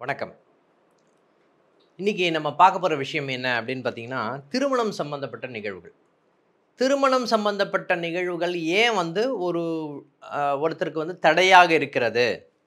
வணக்கம் இன்னைக்கு நம்ம பார்க்க போகிற விஷயம் என்ன அப்படின்னு பார்த்தீங்கன்னா திருமணம் சம்பந்தப்பட்ட நிகழ்வுகள் திருமணம் சம்பந்தப்பட்ட நிகழ்வுகள் ஏன் வந்து ஒரு அஹ், ஒருத்தருக்கு வந்து தடையாக இருக்கிறது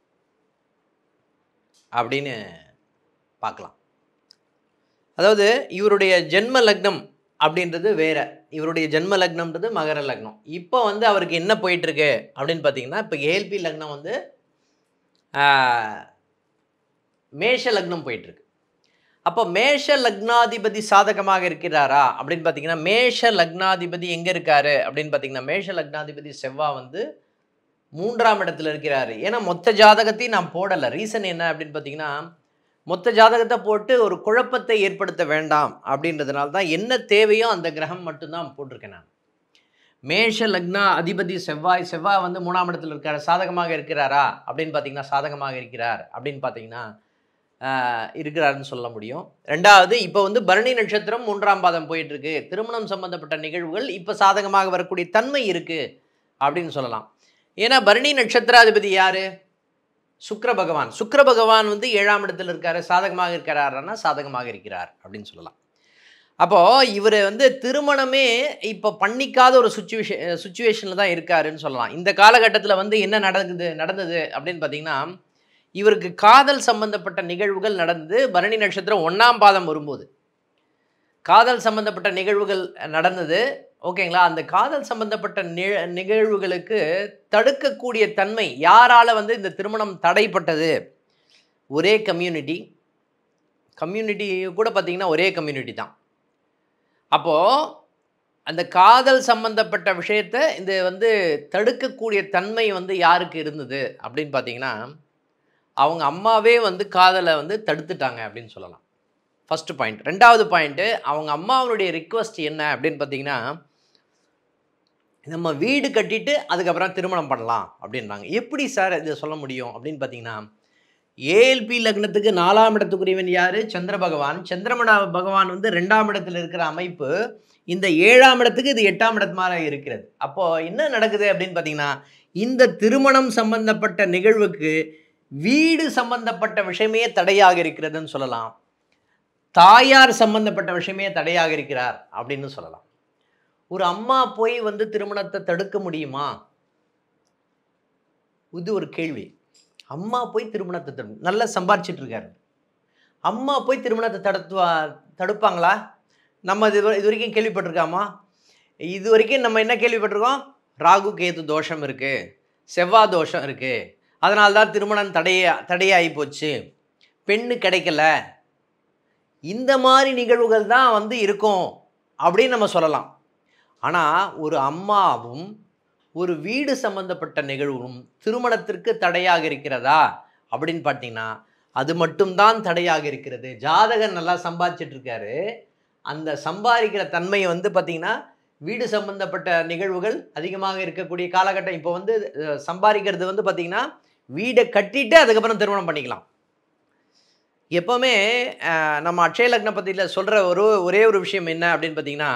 அப்படின்னு பார்க்கலாம் அதாவது இவருடைய ஜென்ம லக்னம் அப்படின்றது வேற இவருடைய ஜென்ம லக்னம்ன்றது மகர லக்னம் இப்போ வந்து அவருக்கு என்ன போயிட்டு இருக்கு அப்படின்னு பார்த்தீங்கன்னா இப்போ ஏல்பி லக்னம் வந்து ஆஹ், மேஷ லக்னம் போயிட்டு இருக்கு அப்போ மேஷ லக்னாதிபதி சாதகமாக இருக்கிறாரா அப்படின்னு பார்த்தீங்கன்னா மேஷ லக்னாதிபதி எங்கே இருக்காரு அப்படின்னு பார்த்தீங்கன்னா மேஷ லக்னாதிபதி செவ்வா வந்து மூன்றாம் இடத்துல இருக்கிறாரு ஏன்னா மொத்த ஜாதகத்தையும் நான் போடலை ரீசன் என்ன அப்படின்னு பார்த்தீங்கன்னா மொத்த ஜாதகத்தை போட்டு ஒரு குழப்பத்தை ஏற்படுத்த வேண்டாம் அப்படின்றதுனால தான் என்ன தேவையோ அந்த கிரகம் மட்டும்தான் போட்டிருக்கேன் நான் மேஷ லக்னா அதிபதி செவ்வாய் செவ்வாய் வந்து மூணாம் இடத்துல இருக்கார் சாதகமாக இருக்கிறாரா அப்படின்னு பார்த்தீங்கன்னா சாதகமாக இருக்கிறார் அப்படின்னு பார்த்தீங்கன்னா ஆஹ், இருக்கிறாருன்னு சொல்ல முடியும் ரெண்டாவது இப்போ வந்து பரணி நட்சத்திரம் மூன்றாம் பாதம் போயிட்டு இருக்கு திருமணம் சம்பந்தப்பட்ட நிகழ்வுகள் இப்போ சாதகமாக வரக்கூடிய தன்மை இருக்கு அப்படின்னு சொல்லலாம் ஏன்னா பரணி நட்சத்திராதிபதி யாரு சுக்கிர பகவான் சுக்கிர பகவான் வந்து ஏழாம் இடத்துல இருக்காரு சாதகமாக இருக்கிறாருன்னா சாதகமாக இருக்கிறார் அப்படின்னு சொல்லலாம் அப்போ இவர் வந்து திருமணமே இப்போ பண்ணிக்காத ஒரு சுச்சுவேஷன் சுச்சுவேஷனில் தான் இருக்காருன்னு சொல்லலாம் இந்த காலகட்டத்தில் வந்து என்ன நடக்குது நடந்தது அப்படின்னு பார்த்தீங்கன்னா இவருக்கு காதல் சம்பந்தப்பட்ட நிகழ்வுகள் நடந்தது பரணி நட்சத்திரம் ஒன்றாம் பாதம் வரும்போது காதல் சம்பந்தப்பட்ட நிகழ்வுகள் நடந்தது ஓகேங்களா அந்த காதல் சம்பந்தப்பட்ட நி- நிகழ்வுகளுக்கு தடுக்கக்கூடிய தன்மை யாரால வந்து இந்த திருமணம் தடைப்பட்டது ஒரே கம்யூனிட்டி கம்யூனிட்டி கூட பார்த்தீங்கன்னா ஒரே கம்யூனிட்டி தான் அப்போது அந்த காதல் சம்பந்தப்பட்ட விஷயத்தை இந்த வந்து தடுக்கக்கூடிய தன்மை வந்து யாருக்கு இருந்தது அப்படின்னு பார்த்தீங்கன்னா அவங்க அம்மாவே வந்து காதலை வந்து தடுத்துட்டாங்க அப்படின்னு சொல்லலாம் ஃபஸ்ட்டு பாயிண்ட் ரெண்டாவது பாயிண்ட்டு அவங்க அம்மாவுடைய ரிக்வஸ்ட் என்ன அப்படின்னு பார்த்தீங்கன்னா நம்ம வீடு கட்டிட்டு அதுக்கப்புறம் திருமணம் பண்ணலாம் அப்படின்றாங்க எப்படி சார் இதை சொல்ல முடியும் அப்படின்னு பார்த்தீங்கன்னா ஏஎல்பி லக்னத்துக்கு நாலாம் இடத்துக்குரியவன் யார் சந்திர பகவான் சந்திரமண பகவான் வந்து ரெண்டாம் இடத்துல இருக்கிற அமைப்பு இந்த ஏழாம் இடத்துக்கு இது எட்டாம் இடத்துமாற இருக்கிறது அப்போ என்ன நடக்குது அப்படின்னு பார்த்தீங்கன்னா இந்த திருமணம் சம்பந்தப்பட்ட நிகழ்வுக்கு வீடு சம்பந்தப்பட்ட விஷயமே தடையாக இருக்கிறதுன்னு சொல்லலாம் தாயார் சம்பந்தப்பட்ட விஷயமே தடையாக இருக்கிறார் அப்படின்னு சொல்லலாம் ஒரு அம்மா போய் வந்து திருமணத்தை தடுக்க முடியுமா இது ஒரு கேள்வி அம்மா போய் திருமணத்தை தடு நல்லா சம்பாரிச்சிட்டு இருக்காரு அம்மா போய் திருமணத்தை தடுத்துவா தடுப்பாங்களா நம்ம இது வரை- இது வரைக்கும் கேள்விப்பட்டிருக்காமா இது வரைக்கும் நம்ம என்ன கேள்விப்பட்டிருக்கோம் ராகு கேது தோஷம் இருக்குது செவ்வாய் தோஷம் இருக்குது அதனால தான் திருமணம் தடைய தடையாகி போச்சு பெண்ணு கிடைக்கல இந்த மாதிரி நிகழ்வுகள் தான் வந்து இருக்கும் அப்படின்னு நம்ம சொல்லலாம் ஆனால் ஒரு அம்மாவும் ஒரு வீடு சம்பந்தப்பட்ட நிகழ்வும் திருமணத்திற்கு தடையாக இருக்கிறதா அப்படின்னு பார்த்தீங்கன்னா அது மட்டும்தான் தடையாக இருக்கிறது ஜாதகர் நல்லா சம்பாதிச்சிட்டு இருக்காரு அந்த சம்பாதிக்கிற தன்மை வந்து பார்த்தீங்கன்னா வீடு சம்பந்தப்பட்ட நிகழ்வுகள் அதிகமாக இருக்கக்கூடிய காலகட்டம் இப்போ வந்து அஹ், சம்பாதிக்கிறது வந்து பார்த்தீங்கன்னா வீடை கட்டிட்டு அதுக்கப்புறம் திருமணம் பண்ணிக்கலாம் எப்போவுமே அஹ், நம்ம அட்சய லக்ன பத்தியில் சொல்கிற ஒரு ஒரே ஒரு விஷயம் என்ன அப்படின்னு பார்த்தீங்கன்னா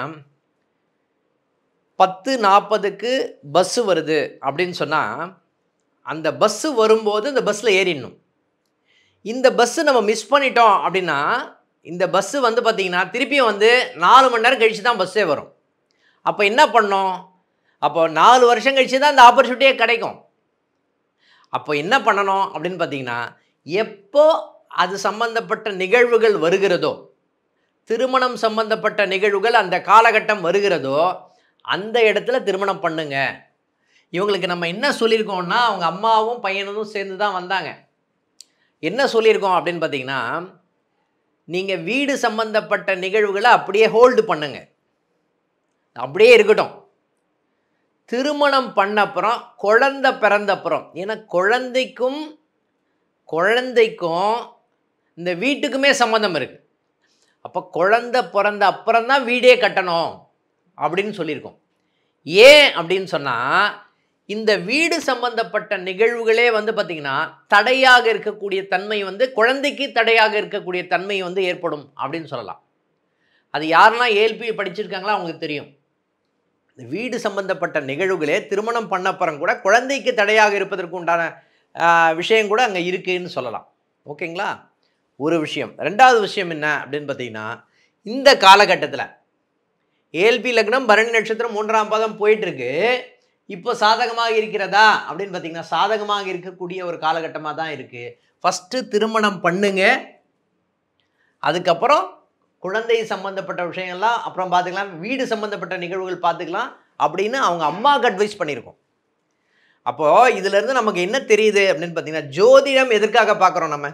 பத்து நாற்பதுக்கு பஸ்ஸு வருது அப்படின்னு சொன்னால் அந்த பஸ்ஸு வரும்போது இந்த பஸ்ஸில் ஏறிடணும் இந்த பஸ்ஸு நம்ம மிஸ் பண்ணிட்டோம் அப்படின்னா இந்த பஸ்ஸு வந்து பார்த்திங்கன்னா திருப்பியும் வந்து நாலு மணி நேரம் கழித்து தான் பஸ்ஸே வரும் அப்போ என்ன பண்ணோம் அப்போ நாலு வருஷம் கழித்து தான் இந்த ஆப்பர்ச்சுனிட்டியே கிடைக்கும் அப்போ என்ன பண்ணணும் அப்படின்னு பார்த்தீங்கன்னா எப்போ அது சம்பந்தப்பட்ட நிகழ்வுகள் வருகிறதோ திருமணம் சம்பந்தப்பட்ட நிகழ்வுகள் அந்த காலகட்டம் வருகிறதோ அந்த இடத்துல திருமணம் பண்ணுங்க இவங்களுக்கு நம்ம என்ன சொல்லியிருக்கோம்னா அவங்க அம்மாவும் பையனும் சேர்ந்து தான் வந்தாங்க என்ன சொல்லியிருக்கோம் அப்படின்னு பார்த்தீங்கன்னா நீங்கள் வீடு சம்பந்தப்பட்ட நிகழ்வுகளை அப்படியே ஹோல்டு பண்ணுங்க அப்படியே இருக்கட்டும் திருமணம் பண்ண அப்புறம் குழந்தை பிறந்த அப்புறம் ஏன்னா குழந்தைக்கும் குழந்தைக்கும் இந்த வீட்டுக்குமே சம்மந்தம் இருக்குது அப்போ குழந்தை பிறந்த அப்புறம் தான் வீடே கட்டணும் அப்படின்னு சொல்லியிருக்கோம் ஏன் அப்படின்னு சொன்னால் இந்த வீடு சம்பந்தப்பட்ட நிகழ்வுகளே வந்து பார்த்திங்கன்னா தடையாக இருக்கக்கூடிய தன்மை வந்து குழந்தைக்கு தடையாக இருக்கக்கூடிய தன்மை வந்து ஏற்படும் அப்படின்னு சொல்லலாம் அது யாரெல்லாம் ஏல்பி படிச்சிருக்காங்களோ அவங்களுக்கு தெரியும் இந்த வீடு சம்பந்தப்பட்ட நிகழ்வுகளே திருமணம் பண்ண அப்புறம் கூட குழந்தைக்கு தடையாக இருப்பதற்கு உண்டான ஆஹ், விஷயம் கூட அங்கே இருக்குன்னு சொல்லலாம் ஓகேங்களா ஒரு விஷயம் ரெண்டாவது விஷயம் என்ன அப்படின்னு பார்த்தீங்கன்னா இந்த காலகட்டத்தில் ஏல்பி லக்னம் பரணி நட்சத்திரம் மூன்றாம் பாதம் போயிட்டு இருக்கு இப்போ சாதகமாக இருக்கிறதா அப்படின்னு பார்த்தீங்கன்னா சாதகமாக இருக்கக்கூடிய ஒரு காலகட்டமாக தான் இருக்குது ஃபஸ்ட்டு திருமணம் பண்ணுங்க அதுக்கப்புறம் குழந்தை சம்மந்தப்பட்ட விஷயங்கள்லாம் அப்புறம் பார்த்துக்கலாம் வீடு சம்மந்தப்பட்ட நிகழ்வுகள் பார்த்துக்கலாம் அப்படின்னு அவங்க அம்மாவுக்கு அட்வைஸ் பண்ணியிருக்கோம் அப்போது இதிலேருந்து நமக்கு என்ன தெரியுது அப்படின்னு பார்த்தீங்கன்னா ஜோதிடம் எதற்காக பார்க்குறோம் நம்ம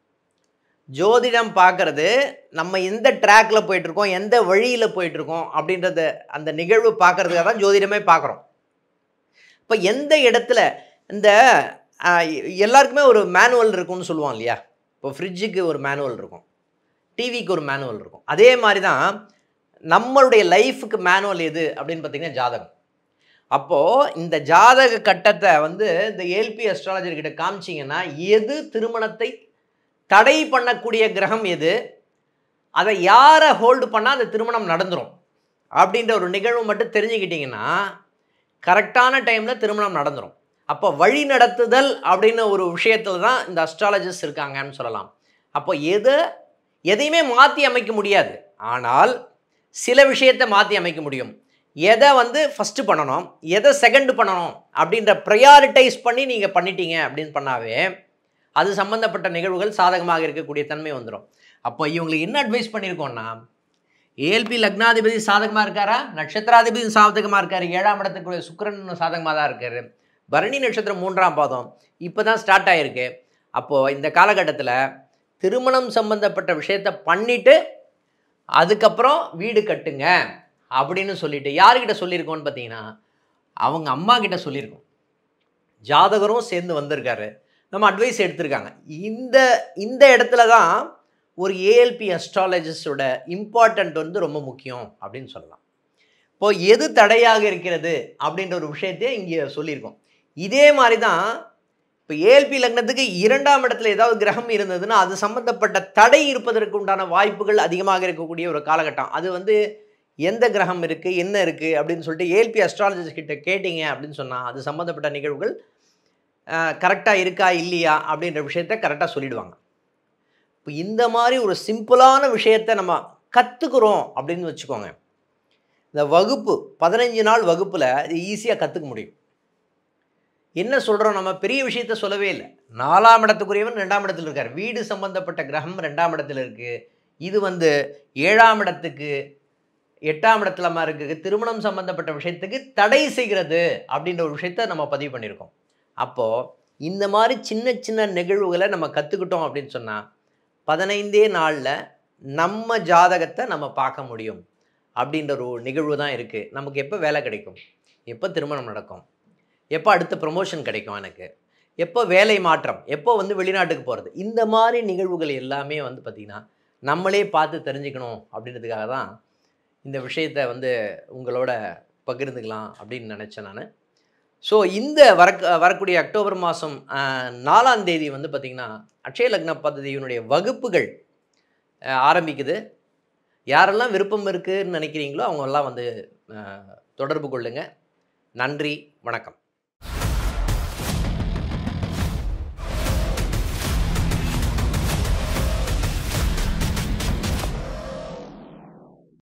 ஜோதிடம் பார்க்கறது நம்ம எந்த ட்ராக்ல போயிட்டுருக்கோம் எந்த வழியில் போயிட்டுருக்கோம் அப்படின்றத அந்த நிகழ்வு பார்க்கறதுக்காக தான் ஜோதிடமே பார்க்குறோம் இப்போ எந்த இடத்துல இந்த ஆஹ், எல்லாருக்குமே ஒரு மேனுவல் இருக்கும்னு சொல்லுவாங்க இல்லையா இப்போ ஃப்ரிட்ஜுக்கு ஒரு மேனுவல் இருக்கும் டிவிக்கு ஒரு மேனுவல் இருக்கும் அதே மாதிரி தான் நம்மளுடைய லைஃபுக்கு மேனுவல் எது அப்படின்னு பார்த்தீங்கன்னா ஜாதகம் அப்போது இந்த ஜாதக கட்டத்தை வந்து இந்த ஏல்பி அஸ்ட்ராலஜர் கிட்ட காமிச்சிங்கன்னா எது திருமணத்தை தடை பண்ணக்கூடிய கிரகம் எது அதை யாரை ஹோல்டு பண்ணால் அந்த திருமணம் நடந்துரும் அப்படின்ற ஒரு நிகழ்வு மட்டும் தெரிஞ்சுக்கிட்டிங்கன்னா கரெக்டான டைமில் திருமணம் நடந்துரும் அப்போ வழி நடத்துதல் அப்படின்னு ஒரு விஷயத்தில் தான் இந்த அஸ்ட்ராலஜிஸ்ட் இருக்காங்கன்னு சொல்லலாம் அப்போ எது எதையுமே மாற்றி அமைக்க முடியாது ஆனால் சில விஷயத்தை மாற்றி அமைக்க முடியும் எதை வந்து ஃபஸ்ட்டு பண்ணணும் எதை செகண்ட் பண்ணணும் அப்படின்ற ப்ரையாரிட்டைஸ் பண்ணி நீங்கள் பண்ணிட்டீங்க அப்படின்னு பண்ணாவே அது சம்பந்தப்பட்ட நிகழ்வுகள் சாதகமாக இருக்கக்கூடிய தன்மை வந்துடும் அப்போ இவங்களுக்கு என்ன அட்வைஸ் பண்ணியிருக்கோம்னா ஏல்பி லக்னாதிபதி சாதகமாக இருக்காரா நட்சத்திராதிபதி சாதகமாக இருக்காரு ஏழாம் இடத்துக்குரிய சுக்கிரன் சாதகமாக தான் இருக்காரு பரணி நட்சத்திரம் மூன்றாம் பாதம் இப்போ தான் ஸ்டார்ட் ஆகிருக்கு அப்போது இந்த காலகட்டத்தில் திருமணம் சம்பந்தப்பட்ட விஷயத்த பண்ணிட்டு அதுக்கப்புறம் வீடு கட்டுங்க அப்படின்னு சொல்லிட்டு யாருக்கிட்ட சொல்லியிருக்கோன்னு பார்த்தீங்கன்னா அவங்க அம்மா கிட்ட சொல்லியிருக்கோம் ஜாதகரும் சேர்ந்து வந்திருக்காரு நம்ம அட்வைஸ் எடுத்திருக்காங்க இந்த இந்த இடத்துல தான் ஒரு ஏஎல்பி அஸ்ட்ராலஜிஸ்டோட இம்பார்ட்டண்ட் வந்து ரொம்ப முக்கியம் அப்படின்னு சொல்லலாம் இப்போ எது தடையாக இருக்கிறது அப்படின்ற ஒரு விஷயத்தையே இங்கே சொல்லியிருக்கோம் இதே மாதிரி தான் இப்போ ஏஎல்பி லக்னத்துக்கு இரண்டாம் இடத்துல ஏதாவது கிரகம் இருந்ததுன்னா அது சம்மந்தப்பட்ட தடை இருப்பதற்கு உண்டான வாய்ப்புகள் அதிகமாக இருக்கக்கூடிய ஒரு காலகட்டம் அது வந்து எந்த கிரகம் இருக்குது என்ன இருக்குது அப்படின்னு சொல்லிட்டு ஏஎல்பி அஸ்ட்ராலஜிஸ்ட் கிட்ட கேட்டிங்க அப்படின்னு சொன்னால் அது சம்மந்தப்பட்ட நிகழ்வுகள் கரெக்டாக இருக்கா இல்லையா அப்படின்ற விஷயத்த கரெக்டாக சொல்லிடுவாங்க இப்போ இந்த மாதிரி ஒரு சிம்பிளான விஷயத்த நம்ம கற்றுக்குறோம் அப்படின்னு வச்சுக்கோங்க இந்த வகுப்பு பதினஞ்சு நாள் வகுப்பில் இது ஈஸியாக கற்றுக்க முடியும் என்ன சொல்கிறோம் நம்ம பெரிய விஷயத்த சொல்லவே இல்லை நாலாம் இடத்துக்குரியவன் ரெண்டாம் இடத்துல இருக்கார் வீடு சம்பந்தப்பட்ட கிரகம் ரெண்டாம் இடத்துல இருக்குது இது வந்து ஏழாம் இடத்துக்கு எட்டாம் இடத்துல மாதிரி இருக்குது திருமணம் சம்பந்தப்பட்ட விஷயத்துக்கு தடை செய்கிறது அப்படின்ற ஒரு விஷயத்த நம்ம பதிவு பண்ணியிருக்கோம் அப்போது இந்த மாதிரி சின்ன சின்ன நிகழ்வுகளை நம்ம கற்றுக்கிட்டோம் அப்படின்னு சொன்னால் பதினைந்தே நாளில் நம்ம ஜாதகத்தை நம்ம பார்க்க முடியும் அப்படின்ற ஒரு நிகழ்வு தான் இருக்குது நமக்கு எப்போ வேலை கிடைக்கும் எப்போ திருமணம் நடக்கும் எப்போ அடுத்த ப்ரமோஷன் கிடைக்கும் எனக்கு எப்போ வேலை மாற்றம் எப்போ வந்து வெளிநாட்டுக்கு போகிறது இந்த மாதிரி நிகழ்வுகள் எல்லாமே வந்து பார்த்திங்கன்னா நம்மளே பார்த்து தெரிஞ்சுக்கணும் அப்படின்றதுக்காக தான் இந்த விஷயத்தை வந்து உங்களோட பகிர்ந்துக்கலாம் அப்படின்னு நினச்சேன் நான் ஸோ இந்த வர வரக்கூடிய அக்டோபர் மாதம் நாலாம் தேதி வந்து பார்த்திங்கன்னா அக்ஷய லக்ன பദ്ധதியினுடைய வகுப்புகள் அஹ், ஆரம்பிக்குது யாரெல்லாம் விருப்பம் இருக்குன்னு நினைக்கிறீங்களோ அவங்கெல்லாம் வந்து அஹ், தொடர்பு கொள்ளுங்கள் நன்றி வணக்கம்